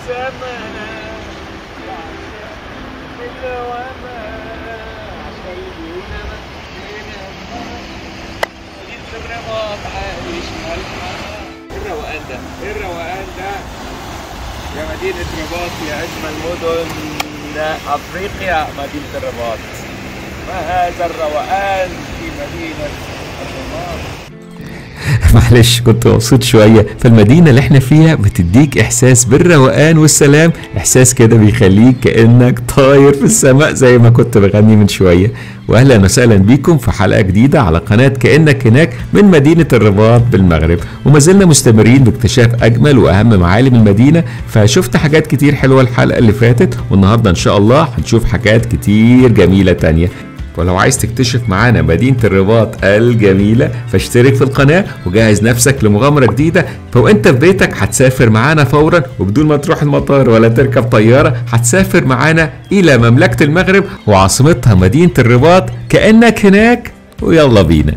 السماء بالوماء شايلين مدينة الرباط عايش الحرام الروقان ده ايه الروقان ده يا مدينة رباط يا أجمل مدن أفريقيا مدينة الرباط ما هذا الروقان في مدينة الرباط معلش كنت مبسوط شوية فالمدينة اللي احنا فيها بتديك احساس بالروقان والسلام احساس كده بيخليك كأنك طاير في السماء زي ما كنت بغني من شوية واهلا وسهلا بيكم في حلقة جديدة على قناة كأنك هناك من مدينة الرباط بالمغرب وما زلنا مستمرين باكتشاف اجمل واهم معالم المدينة فشفت حاجات كتير حلوة الحلقة اللي فاتت والنهاردة ان شاء الله هنشوف حاجات كتير جميلة تانية ولو عايز تكتشف معانا مدينة الرباط الجميلة فاشترك في القناة وجهز نفسك لمغامرة جديدة فوانت في بيتك هتسافر معانا فورا وبدون ما تروح المطار ولا تركب طيارة هتسافر معانا إلى مملكة المغرب وعاصمتها مدينة الرباط كأنك هناك ويلا بينا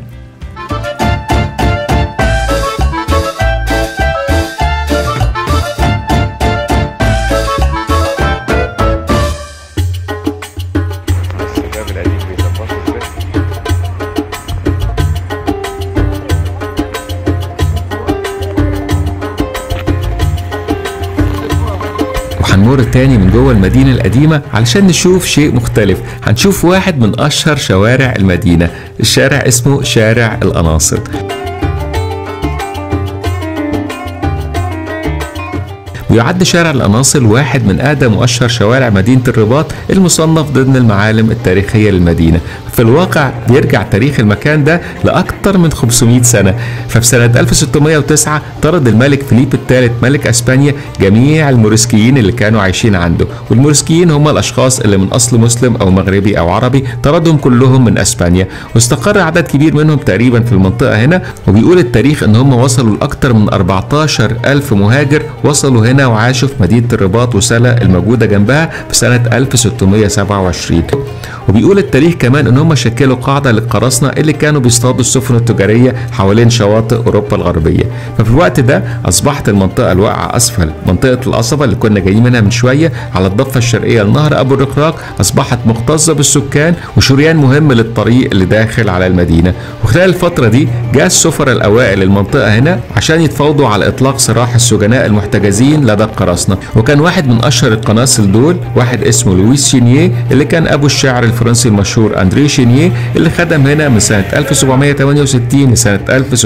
الشباب القديم بيظبطوا ازاي وهنمر تاني من جوه المدينة القديمة علشان نشوف شيء مختلف هنشوف واحد من أشهر شوارع المدينة الشارع اسمه شارع القناصل ويعد شارع القناصل واحد من أقدم وأشهر شوارع مدينة الرباط المصنف ضمن المعالم التاريخية للمدينة في الواقع بيرجع تاريخ المكان ده لأكثر من 500 سنة ففي سنة 1609 طرد الملك فيليب الثالث ملك أسبانيا جميع الموريسكيين اللي كانوا عايشين عنده والموريسكيين هم الأشخاص اللي من أصل مسلم أو مغربي أو عربي طردهم كلهم من أسبانيا واستقر عدد كبير منهم تقريبا في المنطقة هنا وبيقول التاريخ إن هم وصلوا لأكثر من 14 ألف مهاجر وصلوا هنا وعاشوا في مدينة الرباط وسلا الموجودة جنبها في سنة 1627 وبيقول التاريخ كمان ان هم شكلوا قاعده للقراصنه اللي كانوا بيصطادوا السفن التجاريه حوالين شواطئ اوروبا الغربيه ففي الوقت ده اصبحت المنطقه الواقعه اسفل منطقه القصبه اللي كنا جايين منها من شويه على الضفه الشرقيه لنهر ابو الرقراق اصبحت مكتظه بالسكان وشريان مهم للطريق اللي داخل على المدينه وخلال الفتره دي جاء السفراء الاوائل للمنطقه هنا عشان يتفاوضوا على اطلاق سراح السجناء المحتجزين لدى القراصنه وكان واحد من اشهر القناصل دول واحد اسمه لويس شينيه اللي كان ابو الشاعر الفرنسي المشهور اندري شينيه اللي خدم هنا من سنه 1768 لسنه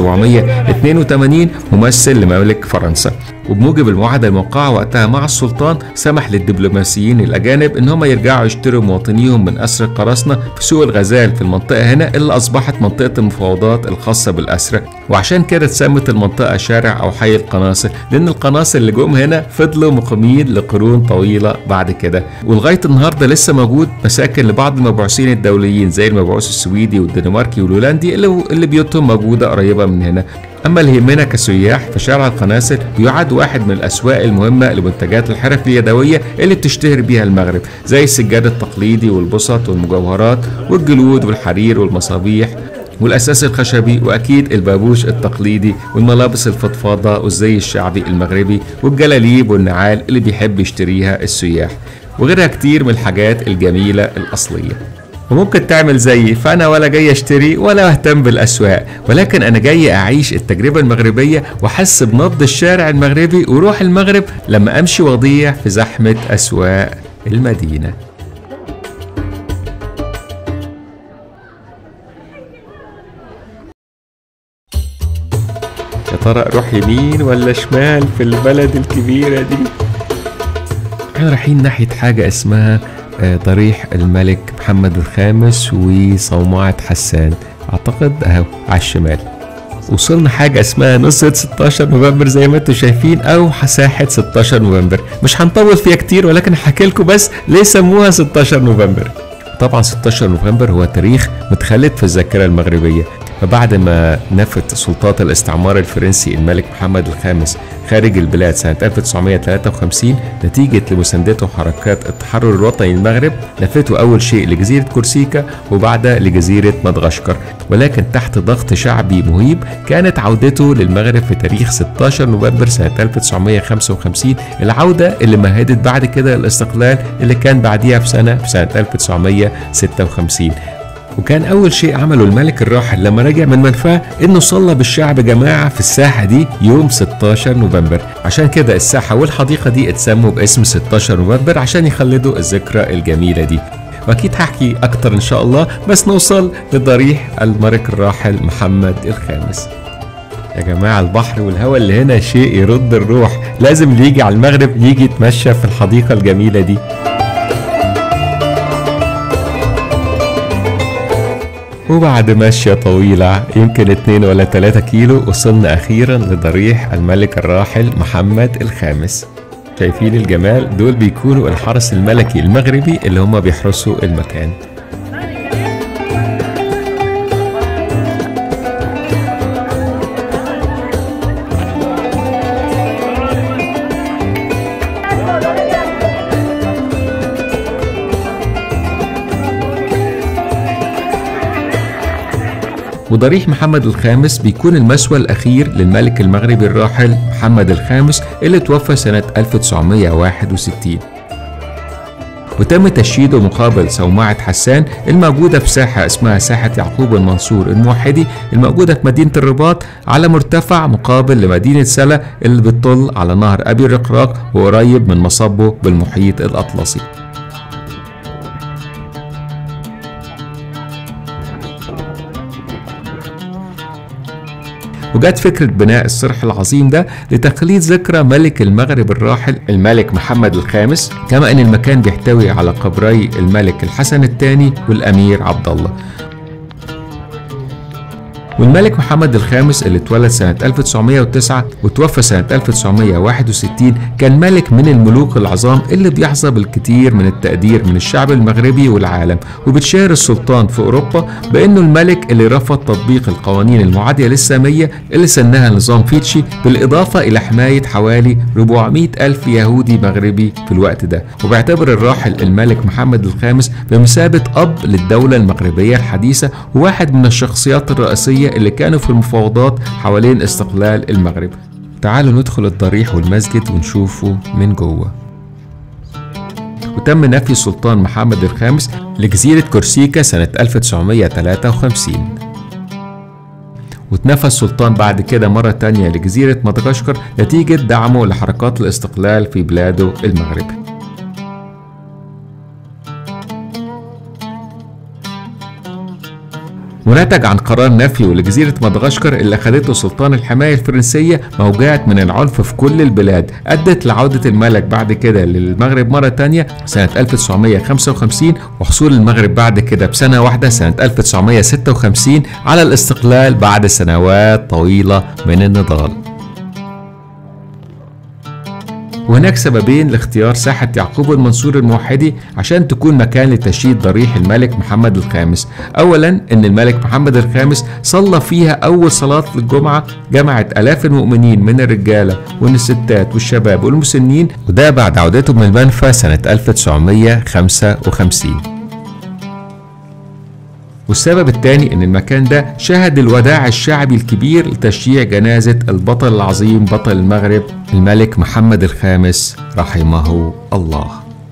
1782 ممثل لمملكه فرنسا وبموجب المعاهده الموقعه وقتها مع السلطان سمح للدبلوماسيين الاجانب ان هم يرجعوا يشتروا مواطنيهم من اسر القراصنه في سوق الغزال في المنطقه هنا اللي اصبحت منطقه المفاوضات الخاصه بالاسرى وعشان كده اتسمت المنطقه شارع او حي القناصل لان القناصل اللي جم هنا فضلوا مقيمين لقرون طويله بعد كده ولغايه النهارده لسه موجود مساكن لبعض المبعوثين الدوليين زي المبعوث السويدي والدنماركي والهولندي اللي, اللي بيوتهم موجوده قريبه من هنا اما اللي يهمنا كسياح فشارع القناصل يعد واحد من الاسواق المهمه لمنتجات الحرف اليدويه اللي بتشتهر بيها المغرب زي السجاد التقليدي والبسط والمجوهرات والجلود والحرير والمصابيح والاساس الخشبي واكيد البابوش التقليدي والملابس الفضفاضه والزي الشعبي المغربي والجلاليب والنعال اللي بيحب يشتريها السياح وغيرها كتير من الحاجات الجميله الاصليه وممكن تعمل زيي فانا ولا جاي اشتري ولا اهتم بالاسواق ولكن انا جاي اعيش التجربه المغربيه واحس بنبض الشارع المغربي وروح المغرب لما امشي واضيع في زحمه اسواق المدينه يا ترى اروح يمين ولا شمال في البلد الكبيره دي احنا رايحين ناحيه حاجه اسمها آه، ضريح الملك محمد الخامس وصومعة حسان اعتقد اهو على الشمال وصلنا حاجة اسمها نصرة 16 نوفمبر زي ما انتم شايفين او ساحة 16 نوفمبر مش هنطول فيها كتير ولكن هحكي لكم بس ليه سموها 16 نوفمبر طبعا 16 نوفمبر هو تاريخ متخلد في الذاكرة المغربية فبعد ما نفت سلطات الاستعمار الفرنسي الملك محمد الخامس خارج البلاد سنة 1953 نتيجة لمساندته حركات التحرر الوطني المغرب نفته أول شيء لجزيرة كورسيكا وبعدها لجزيرة مدغشقر ولكن تحت ضغط شعبي مهيب كانت عودته للمغرب في تاريخ 16 نوفمبر سنة 1955 العودة اللي مهدت بعد كده الاستقلال اللي كان بعديها بسنة في سنة 1956 وكان أول شيء عمله الملك الراحل لما رجع من منفاه إنه صلى بالشعب جماعة في الساحة دي يوم 16 نوفمبر عشان كده الساحة والحديقة دي اتسموا باسم 16 نوفمبر عشان يخلدوا الذكرى الجميلة دي واكيد هحكي اكتر ان شاء الله بس نوصل لضريح الملك الراحل محمد الخامس يا جماعة البحر والهواء اللي هنا شيء يرد الروح لازم اللي يجي على المغرب يجي يتمشى في الحديقة الجميلة دي وبعد مشية طويلة يمكن اتنين ولا تلاتة كيلو وصلنا أخيرا لضريح الملك الراحل محمد الخامس شايفين الجمال دول بيكونوا الحرس الملكي المغربي اللي هم بيحرسوا المكان وضريح محمد الخامس بيكون المسوى الأخير للملك المغربي الراحل محمد الخامس اللي توفى سنة 1961 وتم تشييده مقابل صومعة حسان الموجودة في ساحة اسمها ساحة يعقوب المنصور الموحدي الموجودة في مدينة الرباط على مرتفع مقابل لمدينة سلا اللي بتطل على نهر أبي الرقراق وقريب من مصبه بالمحيط الأطلسي وجت فكرة بناء الصرح العظيم ده لتخليد ذكرى ملك المغرب الراحل الملك محمد الخامس كما ان المكان بيحتوي على قبري الملك الحسن الثاني والامير عبد الله والملك محمد الخامس اللي اتولد سنة 1909 وتوفى سنة 1961 كان ملك من الملوك العظام اللي بيحظى بالكثير من التقدير من الشعب المغربي والعالم وبتشهر السلطان في أوروبا بأنه الملك اللي رفض تطبيق القوانين المعادية للسامية اللي سنها نظام فيتشي بالإضافة إلى حماية حوالي 400 ألف يهودي مغربي في الوقت ده وبيعتبر الراحل الملك محمد الخامس بمثابة أب للدولة المغربية الحديثة وواحد من الشخصيات الرئيسية اللي كانوا في المفاوضات حوالين استقلال المغرب تعالوا ندخل الضريح والمسجد ونشوفه من جوه وتم نفي السلطان محمد الخامس لجزيرة كورسيكا سنة 1953 وتنفى السلطان بعد كده مرة تانية لجزيرة مدغشقر نتيجة دعمه لحركات الاستقلال في بلاده المغرب ونتج عن قرار نفيه لجزيرة مدغشقر اللي أخدته سلطان الحماية الفرنسية موجات من العنف في كل البلاد أدت لعودة الملك بعد كده للمغرب مرة تانية سنة 1955 وحصول المغرب بعد كده بسنة واحدة سنة 1956 على الاستقلال بعد سنوات طويلة من النضال وهناك سببين لاختيار ساحة يعقوب المنصور الموحدي عشان تكون مكان لتشييد ضريح الملك محمد الخامس أولا أن الملك محمد الخامس صلى فيها أول صلاة للجمعة جمعت آلاف المؤمنين من الرجالة والستات والشباب والمسنين وده بعد عودته من المنفى سنة 1955 والسبب الثاني ان المكان ده شهد الوداع الشعبي الكبير لتشييع جنازة البطل العظيم بطل المغرب الملك محمد الخامس رحمه الله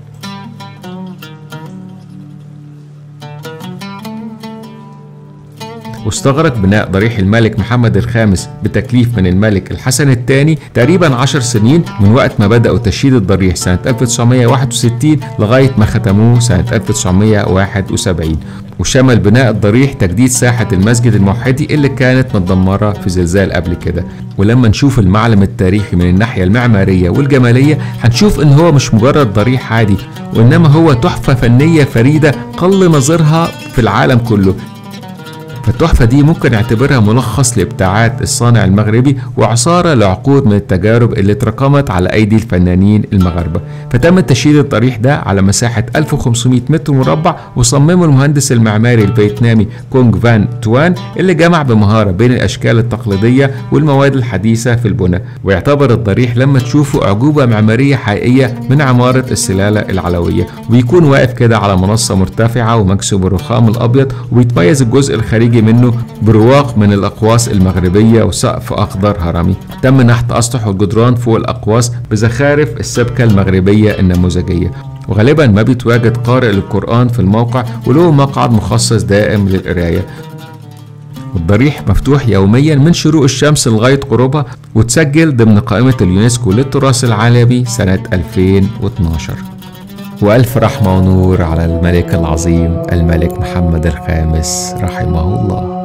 واستغرق بناء ضريح الملك محمد الخامس بتكليف من الملك الحسن الثاني تقريبا عشر سنين من وقت ما بدأوا تشييد الضريح سنة 1961 لغاية ما ختموه سنة 1971 وشمل بناء الضريح تجديد ساحة المسجد الموحدي اللي كانت متدمرة في زلزال قبل كده ولما نشوف المعلم التاريخي من الناحية المعمارية والجمالية هنشوف ان هو مش مجرد ضريح عادي وانما هو تحفة فنية فريدة قل نظيرها في العالم كله فالتحفة دي ممكن نعتبرها ملخص لإبداعات الصانع المغربي وعصارة لعقود من التجارب اللي اتراكمت على أيدي الفنانين المغاربة فتم تشييد الضريح ده على مساحة 1500 متر مربع وصممه المهندس المعماري الفيتنامي كونغ فان توان اللي جمع بمهارة بين الأشكال التقليدية والمواد الحديثة في البناء ويعتبر الضريح لما تشوفه أعجوبة معمارية حقيقية من عمارة السلالة العلوية وبيكون واقف كده على منصة مرتفعة ومكسو بالرخام الأبيض وبيتميز الجزء الخارجي منه برواق من الأقواس المغربية وسقف أخضر هرمي تم نحت أسطح الجدران فوق الأقواس بزخارف السبكة المغربية النموذجية وغالبا ما بيتواجد قارئ للقرآن في الموقع وله مقعد مخصص دائم للقراية والضريح مفتوح يوميا من شروق الشمس لغاية غروبها وتسجل ضمن قائمة اليونسكو للتراث العالمي سنة 2012 وألف رحمة ونور على الملك العظيم الملك محمد الخامس رحمه الله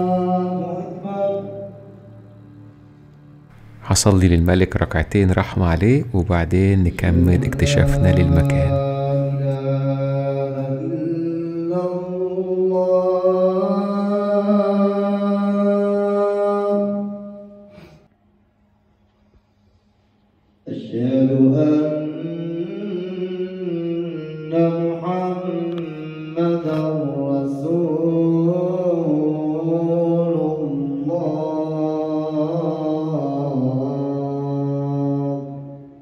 هصلي للملك ركعتين رحمة عليه وبعدين نكمل اكتشافنا للمكان أشهد أن محمدا رسول الله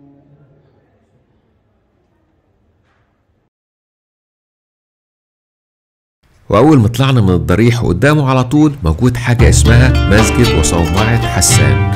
وأول ما طلعنا من الضريح قدامه على طول موجود حاجة اسمها مسجد وصومعة حسان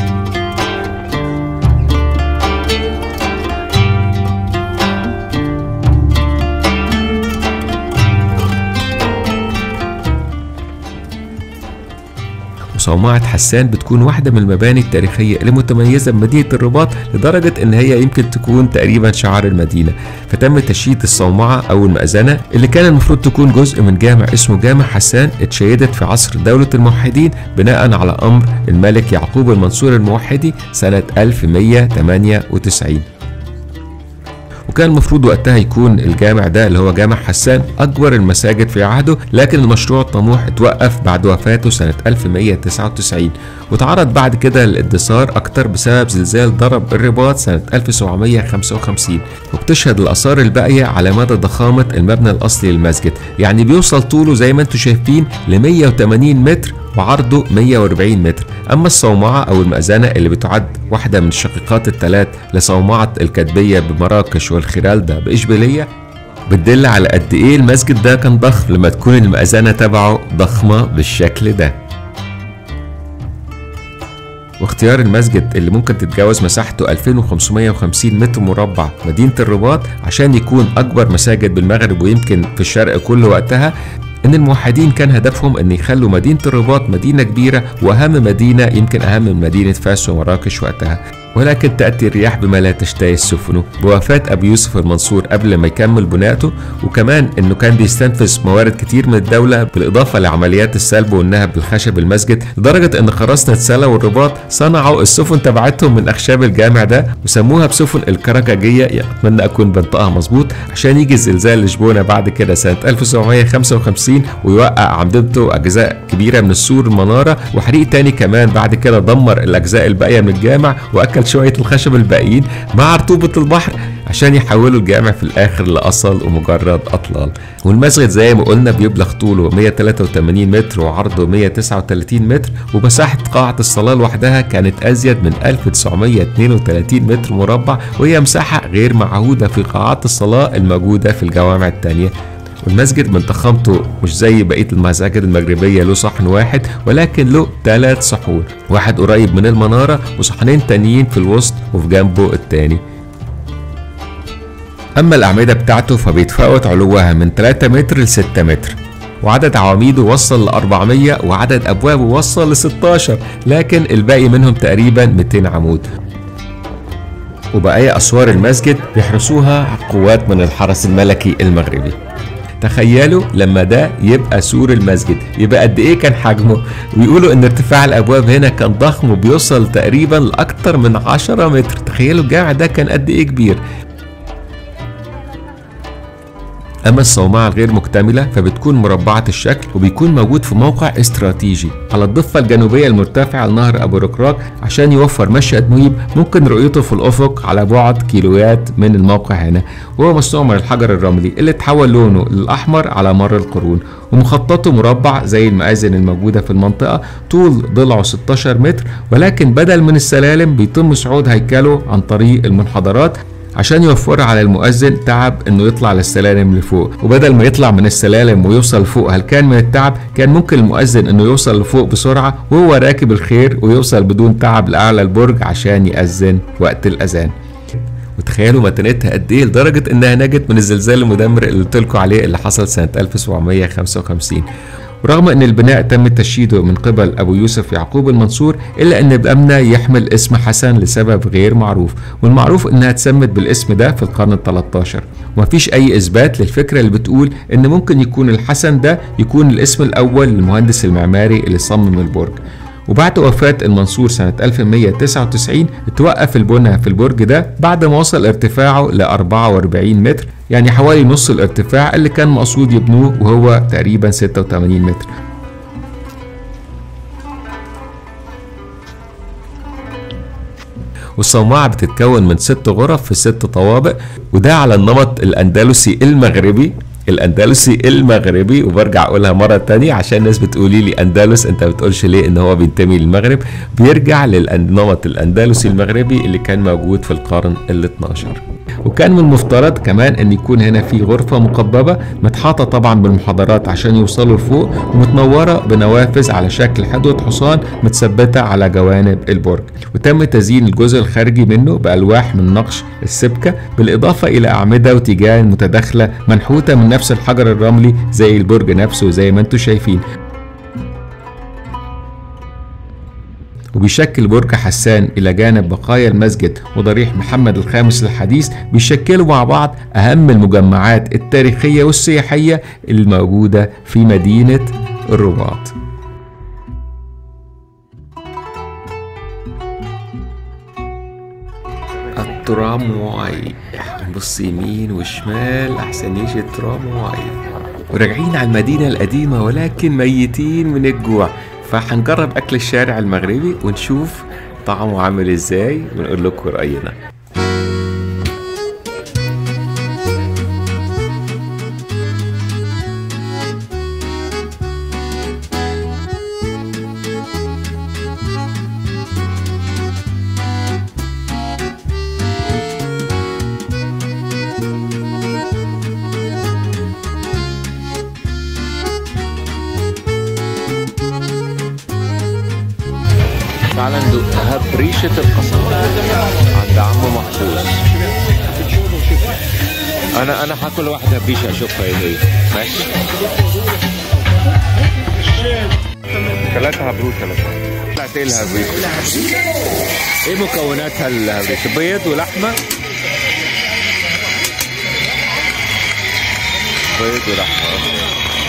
وصومعة حسان بتكون واحدة من المباني التاريخية المتميزة بمدينة الرباط لدرجة إن هي يمكن تكون تقريبا شعار المدينة فتم تشييد الصومعة أو المأذنة اللي كان المفروض تكون جزء من جامع اسمه جامع حسان اتشيدت في عصر دولة الموحدين بناء على أمر الملك يعقوب المنصور الموحدي سنة 1198 وكان المفروض وقتها يكون الجامع ده اللي هو جامع حسان أكبر المساجد في عهده لكن المشروع الطموح اتوقف بعد وفاته سنة 1199 وتعرض بعد كده للاندثار أكتر بسبب زلزال ضرب الرباط سنة 1755 وبتشهد الآثار الباقية على مدى ضخامة المبنى الأصلي للمسجد يعني بيوصل طوله زي ما انتم شايفين ل 180 متر وعرضه 140 متر أما الصومعة أو المأذنة اللي بتعد واحدة من الشقيقات الثلاث لصومعة الكتبية بمراكش والخرالدة بإشبيلية بتدل على قد إيه المسجد ده كان ضخم لما تكون المأذنة تبعه ضخمة بالشكل ده واختيار المسجد اللي ممكن تتجاوز مساحته 2550 متر مربع مدينة الرباط عشان يكون أكبر مساجد بالمغرب ويمكن في الشرق كله وقتها ان الموحدين كان هدفهم ان يخلوا مدينه الرباط مدينه كبيره واهم مدينه يمكن اهم من مدينه فاس ومراكش وقتها ولكن تأتي الرياح بما لا تشتهي السفن بوفاة أبي يوسف المنصور قبل ما يكمل بناءته وكمان أنه كان بيستنفذ موارد كتير من الدولة بالإضافة لعمليات السلب والنهب بالخشب المسجد لدرجة أن خرسنة سلا والرباط صنعوا السفن تبعتهم من أخشاب الجامع ده وسموها بسفن الكراكاجية أتمنى أكون بنطقها مظبوط عشان يجي زلزال لشبونة بعد كده سنة 1755 ويوقع عمدته أجزاء كبيرة من السور المنارة وحريق تاني كمان بعد كده دمر الأجزاء الباقية من الجامع وأكل شوية الخشب الباقيين مع رطوبة البحر عشان يحولوا الجامع في الآخر لأصل ومجرد أطلال والمسجد زي ما قلنا بيبلغ طوله 183 متر وعرضه 139 متر ومساحة قاعة الصلاة لوحدها كانت أزيد من 1932 متر مربع وهي مساحة غير معهودة في قاعات الصلاة الموجودة في الجوامع التانية والمسجد من ضخامته مش زي بقية المساجد المغربية له صحن واحد ولكن له ثلاث صحون واحد قريب من المنارة وصحنين تانيين في الوسط وفي جنبه التاني أما الأعمدة بتاعته فبيتفاوت علوها من 3 متر ل 6 متر وعدد عواميده وصل ل 400 وعدد أبوابه وصل ل 16 لكن الباقي منهم تقريبا 200 عمود وبقايا أسوار المسجد بيحرسوها قوات من الحرس الملكي المغربي تخيلوا لما ده يبقى سور المسجد يبقى قد ايه كان حجمه ويقولوا ان ارتفاع الابواب هنا كان ضخم وبيوصل تقريبا لاكتر من 10 متر تخيلوا الجامع ده كان قد ايه كبير أما الصومعة الغير مكتملة فبتكون مربعة الشكل وبيكون موجود في موقع استراتيجي على الضفة الجنوبية المرتفعة لنهر أبو ركراك عشان يوفر مشهد مهيب ممكن رؤيته في الأفق على بعد كيلوات من الموقع هنا وهو مصنوع من الحجر الرملي اللي تحول لونه للأحمر على مر القرون ومخططه مربع زي المآذن الموجودة في المنطقة طول ضلعه 16 متر ولكن بدل من السلالم بيتم صعود هيكله عن طريق المنحدرات عشان يوفر على المؤذن تعب انه يطلع للسلالم لفوق وبدل ما يطلع من السلالم ويوصل فوق هل كان من التعب كان ممكن المؤذن انه يوصل لفوق بسرعة وهو راكب الخير ويوصل بدون تعب لأعلى البرج عشان يأذن وقت الأذان وتخيلوا متانتها قد ايه لدرجه انها نجت من الزلزال المدمر اللي قلت لكم عليه اللي حصل سنه 1755 ورغم ان البناء تم تشييده من قبل ابو يوسف يعقوب المنصور الا ان بامنا يحمل اسم حسن لسبب غير معروف والمعروف انها اتسمت بالاسم ده في القرن ال 13 ومفيش اي اثبات للفكره اللي بتقول ان ممكن يكون الحسن ده يكون الاسم الاول للمهندس المعماري اللي صمم البرج وبعد وفاة المنصور سنة 1199 اتوقف البناء في البرج ده بعد ما وصل ارتفاعه ل 44 متر يعني حوالي نص الارتفاع اللي كان مقصود يبنوه وهو تقريبا 86 متر والصومعة بتتكون من ست غرف في ست طوابق وده على النمط الأندلسي المغربي الاندلسي المغربي وبرجع اقولها مره تانية عشان الناس بتقولي لي اندلس انت بتقولش ليه ان هو بينتمي للمغرب بيرجع للنمط الاندلسي المغربي اللي كان موجود في القرن ال 12 وكان من المفترض كمان ان يكون هنا في غرفه مقببه متحاطه طبعا بالمحاضرات عشان يوصلوا لفوق ومتنوره بنوافذ على شكل حدوه حصان متثبته على جوانب البرج وتم تزيين الجزء الخارجي منه بالواح من نقش السبكه بالاضافه الى اعمده وتيجان متداخله منحوته من نفس الحجر الرملي زي البرج نفسه زي ما انتم شايفين وبيشكل برج حسان إلى جانب بقايا المسجد وضريح محمد الخامس الحديث بيشكلوا مع بعض أهم المجمعات التاريخية والسياحية الموجودة في مدينة الرباط الترامواي نبص يمين وشمال أحسن يجي الترامواي وراجعين على المدينة القديمة ولكن ميتين من الجوع فهنجرب أكل الشارع المغربي ونشوف طعمه عامل ازاي ونقول لكم رأينا تعال ندوق هبريشة القصب عند عمو محفوظ انا انا هاكل واحدة هبريشة اشوفها ايه هي ماشي ثلاثة هبروش ثلاثة طلعت ايه الهبريشة؟ ايه مكوناتها الهبريشة؟ بيض ولحمة بيض ولحمة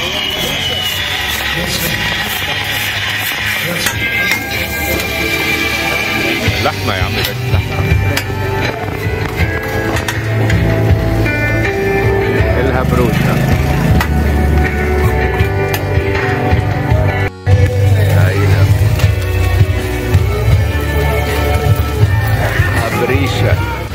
لحمة يا عم بس لحمة الهبروشة هايلة هبريشة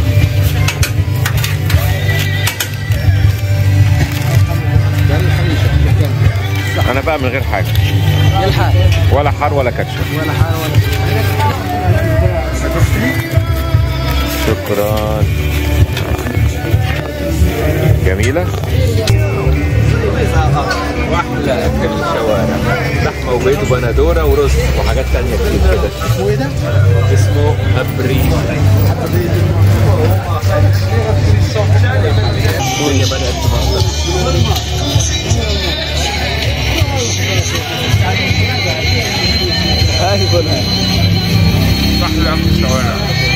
أنا بقى من غير حاجة ولا حار ولا كاتشب شكرا جميلة واحلى اكل الشوارع لحمة وبيض وبندورة ورز وحاجات تانية كتير كده اسمه ايه ده؟ اسمه هبريشة الدنيا بدأت تمطر هاي كلها صح اكل الشوارع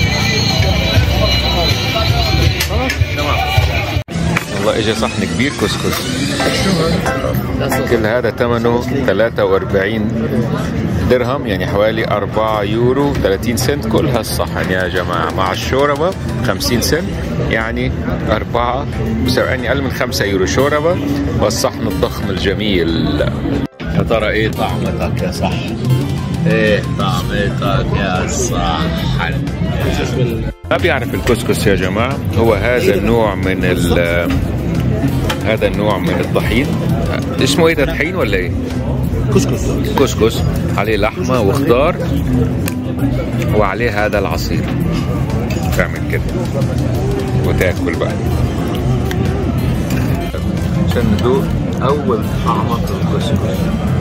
والله اجى صحن كبير كسكس كل هذا ثمنه 43 درهم يعني حوالي 4 يورو 30 سنت كل هالصحن يا جماعة مع الشوربة 50 سنت يعني أربعة يعني أقل من خمسة يورو شوربة والصحن الضخم الجميل يا ترى إيه طعمتك يا صحن؟ إيه طعمتك يا صحن؟ ما بيعرف الكسكس يا جماعة هو هذا النوع من ال هذا النوع من الطحين اسمه ايه ده طحين ولا ايه؟ كسكس كسكس عليه لحمة وخضار وعليه هذا العصير تعمل كده وتاكل بقى عشان ندوق اول طعمة الكسكس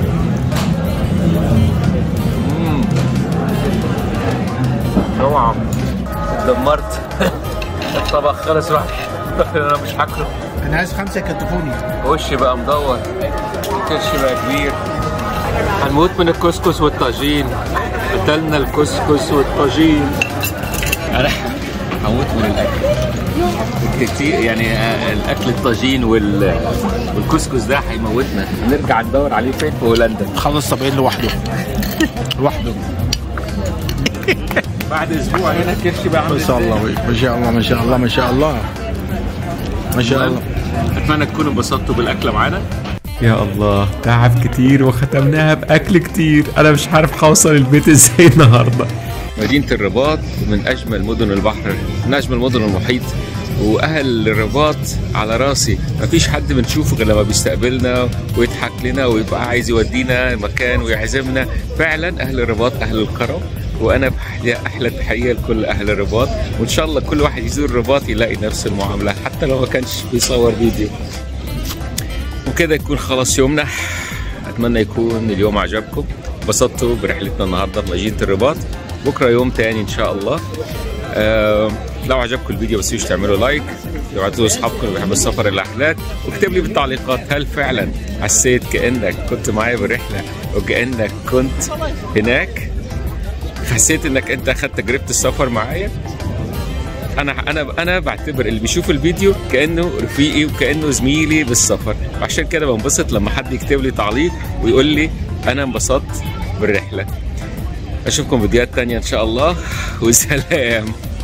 مم. اوعى اتدمرت الطبق خلص راح انا مش هاكله انا عايز خمسه يكتفوني وشي بقى مدور كرشي بقى كبير هنموت من الكسكس والطاجين قتلنا الكسكس والطاجين انا هموت من الاكل كتير يعني آه، الاكل الطاجين وال والكسكس ده هيموتنا نرجع ندور عليه فين في هولندا خلص 70 لوحده لوحده بعد اسبوع هنا كرشي بقى ما عامل شاء إزاي؟ الله ما شاء الله ما شاء الله ما شاء الله ما شاء الله اتمنى تكونوا انبسطتوا بالاكله معانا يا الله تعب كتير وختمناها باكل كتير انا مش عارف هوصل البيت ازاي النهارده مدينه الرباط من اجمل مدن البحر من اجمل مدن المحيط واهل الرباط على راسي مفيش حد بنشوفه غير لما بيستقبلنا ويضحك لنا ويبقى عايز يودينا مكان ويعزمنا فعلا اهل الرباط اهل الكرم وانا بحية احلى تحيه لكل اهل الرباط وان شاء الله كل واحد يزور الرباط يلاقي نفس المعامله حتى لو ما كانش بيصور فيديو وكده يكون خلاص يومنا اتمنى يكون اليوم عجبكم انبسطتوا برحلتنا النهارده في مدينه الرباط بكره يوم تاني ان شاء الله آه لو عجبكم الفيديو بس تعملوا لايك تبعتوا لاصحابكم اللي بيحبوا السفر الاحلام واكتب لي بالتعليقات هل فعلا حسيت كانك كنت معايا بالرحله وكانك كنت هناك حسيت انك انت اخدت تجربه السفر معايا انا انا انا بعتبر اللي بيشوف الفيديو كانه رفيقي وكانه زميلي بالسفر وعشان كده بنبسط لما حد يكتب لي تعليق ويقول لي انا انبسطت بالرحله اشوفكم فيديوهات تانية ان شاء الله وسلام